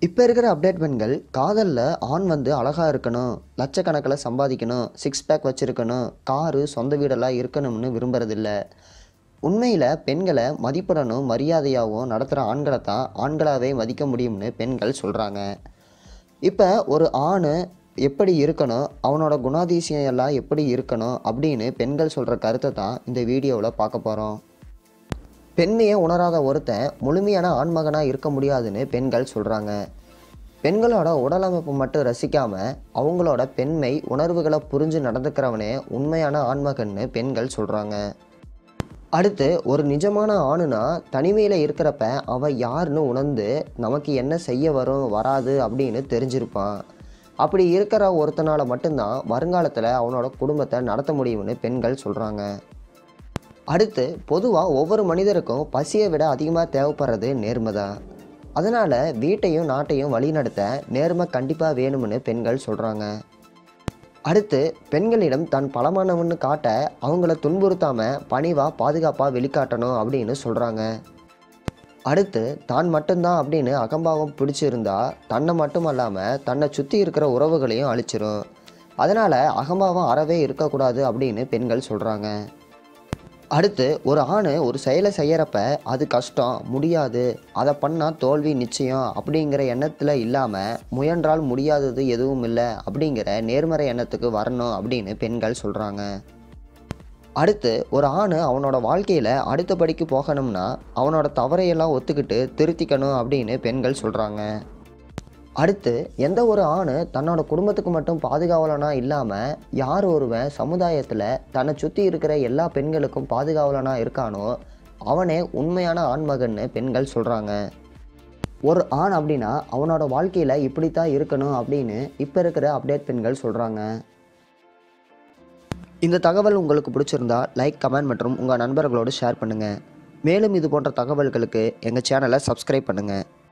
இப்போ இருக்கிற அப்டேட் பெண்கள் காதலில் ஆண் வந்து அழகாக இருக்கணும் லட்சக்கணக்கில் சம்பாதிக்கணும் சிக்ஸ் பேக் வச்சுருக்கணும் காரு சொந்த வீடெல்லாம் இருக்கணும்னு விரும்புறதில்ல உண்மையில் பெண்களை மதிப்புடனும் மரியாதையாகவும் நடத்துகிற ஆண்களை தான் ஆண்களாகவே மதிக்க முடியும்னு பெண்கள் சொல்கிறாங்க இப்போ ஒரு ஆண் எப்படி இருக்கணும் அவனோட குணாதிசயம் எல்லாம் எப்படி இருக்கணும் அப்படின்னு பெண்கள் சொல்கிற கருத்தை தான் இந்த வீடியோவில் பார்க்க போகிறோம் பெண்மையை உணராத ஒருத்தன் முழுமையான ஆண்மகனாக இருக்க முடியாதுன்னு பெண்கள் சொல்கிறாங்க பெண்களோட உடலமைப்பு மட்டும் ரசிக்காமல் அவங்களோட பெண்மை உணர்வுகளை புரிஞ்சு நடந்துக்கிறவனே உண்மையான ஆண்மகன்னு பெண்கள் சொல்கிறாங்க அடுத்து ஒரு நிஜமான ஆணுனா தனிமையில் இருக்கிறப்ப அவன் யாருன்னு உணர்ந்து நமக்கு என்ன செய்ய வரும் வராது அப்படின்னு தெரிஞ்சிருப்பான் அப்படி இருக்கிற ஒருத்தனால் மட்டும்தான் வருங்காலத்தில் அவனோட குடும்பத்தை நடத்த முடியும்னு பெண்கள் சொல்கிறாங்க அடுத்து பொதுவாக ஒவ்வொரு மனிதருக்கும் பசியை விட அதிகமாக தேவைப்படுறது நேர்மை தான் அதனால் வீட்டையும் நாட்டையும் வழிநடத்த நேர்மை கண்டிப்பாக வேணும்னு பெண்கள் சொல்கிறாங்க அடுத்து பெண்களிடம் தான் பலமானவன்னு காட்ட அவங்கள துன்புறுத்தாமல் பணிவாக பாதுகாப்பாக வெளிக்காட்டணும் அப்படின்னு சொல்கிறாங்க அடுத்து தான் மட்டும்தான் அப்படின்னு அகம்பாவம் பிடிச்சிருந்தா தன்னை மட்டும் அல்லாமல் தன்னை சுற்றி இருக்கிற உறவுகளையும் அழிச்சிரும் அதனால் அகம்பாவம் அறவே இருக்கக்கூடாது அப்படின்னு பெண்கள் சொல்கிறாங்க அடுத்து ஒரு ஆண் ஒரு செயலை செய்கிறப்ப அது கஷ்டம் முடியாது அதை பண்ணால் தோல்வி நிச்சயம் அப்படிங்கிற எண்ணத்தில் இல்லாமல் முயன்றால் முடியாதது எதுவும் இல்லை அப்படிங்கிற நேர்மறை எண்ணத்துக்கு வரணும் அப்படின்னு பெண்கள் சொல்கிறாங்க அடுத்து ஒரு ஆண் அவனோட வாழ்க்கையில் அடுத்த படிக்கு போகணும்னா அவனோட தவறையெல்லாம் ஒத்துக்கிட்டு திருத்திக்கணும் அப்படின்னு பெண்கள் சொல்கிறாங்க அடுத்து எந்த ஒரு ஆண் தன்னோட குடும்பத்துக்கு மட்டும் பாதுகாவலனா இல்லாமல் யார் ஒருவன் சமுதாயத்தில் தன்னை சுற்றி இருக்கிற எல்லா பெண்களுக்கும் பாதுகாவலனா இருக்கானோ அவனே உண்மையான ஆண்மகன்னு பெண்கள் சொல்கிறாங்க ஒரு ஆண் அப்படின்னா அவனோட வாழ்க்கையில் இப்படித்தான் இருக்கணும் அப்படின்னு இப்போ இருக்கிற அப்டேட் பெண்கள் சொல்கிறாங்க இந்த தகவல் உங்களுக்கு பிடிச்சிருந்தா லைக் கமெண்ட் மற்றும் உங்கள் நண்பர்களோடு ஷேர் பண்ணுங்கள் மேலும் இது போன்ற தகவல்களுக்கு எங்கள் சேனலை சப்ஸ்கிரைப் பண்ணுங்கள்